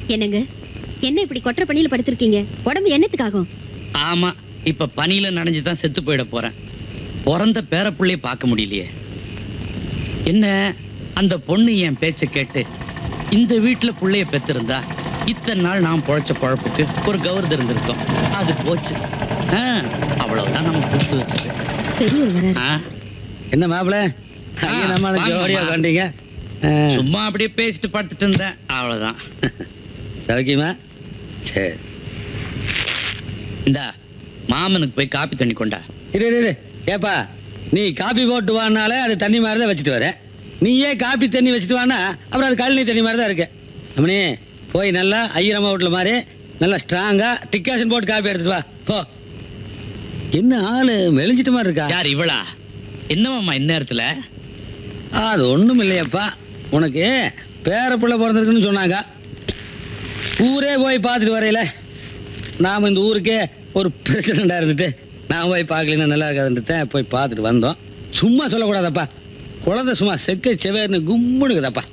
என்னங்க என்ன இப்படி கொற்ற பணியில படுத்திருக்கீங்க உடம்பு என்னத்துக்காகும் ஆமா இப்ப பனியில நனைஞ்சு தான் செத்து போயிட போறேன் பிறந்த பேரப்புள்ளைய பார்க்க முடியலையே என்ன அந்த பொண்ணு என் பேச்ச கேட்டு இந்த வீட்டுல புள்ளைய பெத்திருந்தா இத்தனை நாள் நான் பொழைச்ச பொழப்புக்கு ஒரு கௌரவம் இருந்திருக்கும் அது போச்சு ஆ, அவ்வளவுதான் நம்ம கொடுத்து வச்சது பெரியவர் வராரு ஆ, என்ன மாப்பிள ஐயா நம்ம வாங்க, ஜோடியா மாமா. கண்டீங்க சும்மா அப்படியே பேசிட்டு படுத்துட்டு இருந்தேன் அவ்வளவுதான் சௌக்கியமா சரி இந்தா மாமனுக்கு போய் காப்பி தண்ணி கொண்டா இரு இரு, இரு ஏப்பா நீ காப்பி போட்டு வானாலே அது தண்ணி மாதிரி தான் வச்சுட்டு வர நீயே காப்பி தண்ணி வச்சுட்டு வானா அப்புறம் அது கழனி தண்ணி மாதிரி தான் இருக்கு அம்மனி போய் நல்லா ஐயரம்மா வீட்டில் மாதிரி நல்லா ஸ்ட்ராங்கா டிக்காசன் போட்டு காப்பி எடுத்துட்டு வா போ என்ன ஆளு மெலிஞ்சிட்ட மாதிரி இருக்கா யார் இவளா என்னமாம்மா இந்நேரத்துல அது ஒண்ணும் இல்லையப்பா உனக்கு பேர பிள்ளை பிறந்திருக்குன்னு சொன்னாங்க ஊரே போய் பார்த்துட்டு வரையில நாம் இந்த ஊருக்கே ஒரு பிரசிடண்டா இருந்துட்டு நான் போய் பார்க்கலன்னா நல்லா இருக்காதுன்ட்டு போய் பார்த்துட்டு வந்தோம் சும்மா சொல்லக்கூடாதப்பா குழந்தை சும்மா செக்க செவேர்னு கும்முனுக்குதாப்பா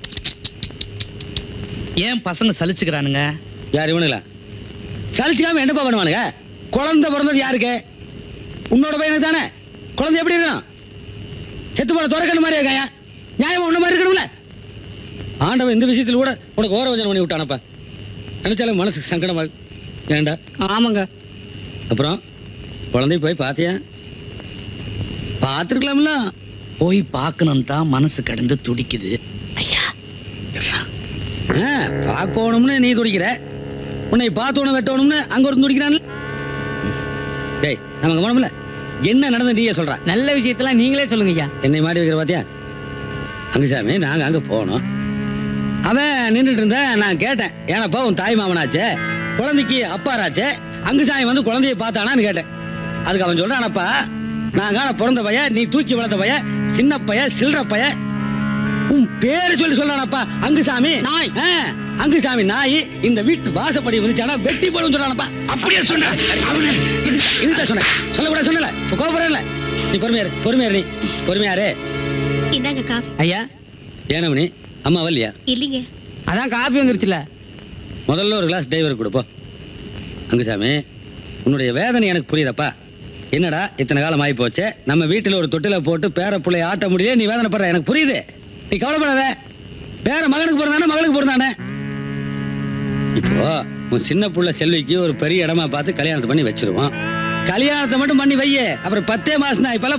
ஏன் பசங்க சலிச்சுக்கிறானுங்க யார் இவனுங்களா சலிச்சுக்காம என்னப்பா பண்ணுவானுங்க குழந்தை பிறந்தது யாருக்கு உன்னோட பையனுக்கு தானே குழந்தை எப்படி இருக்கணும் செத்து போன துறக்கணும் மாதிரி இருக்காயா நியாயமா உன்ன மாதிரி இருக்கணும்ல ஆண்டவன் இந்த விஷயத்துல கூட உனக்கு ஓரவஞ்சனம் பண்ணி விட்டானப்பா நினைச்சாலும் மனசுக்கு சங்கடமா இருக்கு. ஏன்டா ஆமாங்க அப்புறம் குழந்தை போய் பாத்தியா பார்த்துருக்கலாம்ல போய் பார்க்கணும் தான் மனசு கடந்து துடிக்குது ஐயா ஆ, பார்க்கணும்னு நீ துடிக்கிற உன்னை பார்த்தோன்னு வெட்டணும்னு அங்க ஒரு துடிக்கிறான்ல டேய் நமக்கு மனமில்ல என்ன நடந்து நீயே சொல்ற நல்ல விஷயத்தெல்லாம் நீங்களே சொல்லுங்க ஐயா என்னை மாட்டி வைக்கிற பாத்தியா அங்குசாமி நாங்க அங்க போனோம் அவன் நின்றுட்டு இருந்த நான் கேட்டேன் ஏனப்பா உன் தாய் மாமனாச்சே குழந்தைக்கு அப்பாராச்சே அங்குசாமி வந்து குழந்தைய பார்த்தானான்னு கேட்டேன் அதுக்கு அவன் சொல்றானப்பா நான் காண பிறந்த பைய நீ தூக்கி வளர்த்த பைய சின்ன பைய சில்லற பைய உன் பேரு சொல்லி சொல்றானப்பா அங்குசாமி நாய். ஆ, அங்குசாமி நாய் இந்த வீட்டு வாசப்படி வந்துச்சானா வெட்டி போடும் சொல்றானப்பா அப்படியே சொன்ன இதுதான் சொன்னேன் சொல்லக்கூடாது சொன்னல கோபுரம் நீ பொறுமையாரு பொறுமையாரு நீ பொறுமையாரு இந்தாங்க காஃபி ஐயா ஏனமணி அம்மா வரலையா இல்லைங்க அதான் காப்பி வந்துருச்சுல முதல்ல ஒரு கிளாஸ் டிரைவர் கொடுப்போம் அங்குசாமி உன்னுடைய வேதனை எனக்கு புரியுதப்பா என்னடா இத்தனை காலம் ஆகி போச்சு நம்ம வீட்டுல ஒரு தொட்டில போட்டு பேர பிள்ளைய ஆட்ட முடியல நீ வேதனைப்படுற எனக்கு புரியுது நீ கவலைப்படாத பேர மகனுக்கு பிறந்தானே மகளுக்கு பிறந்தானே இப்போ உன் சின்ன புள்ள செல்விக்கு ஒரு பெரிய இடமா பார்த்து கல்யாணத்தை பண்ணி வச்சிருவோம் கல்யாணத்தை மட்டும் பண்ணி வையே அப்புறம் பத்தே மாசம் தான் இப்பெல்லாம்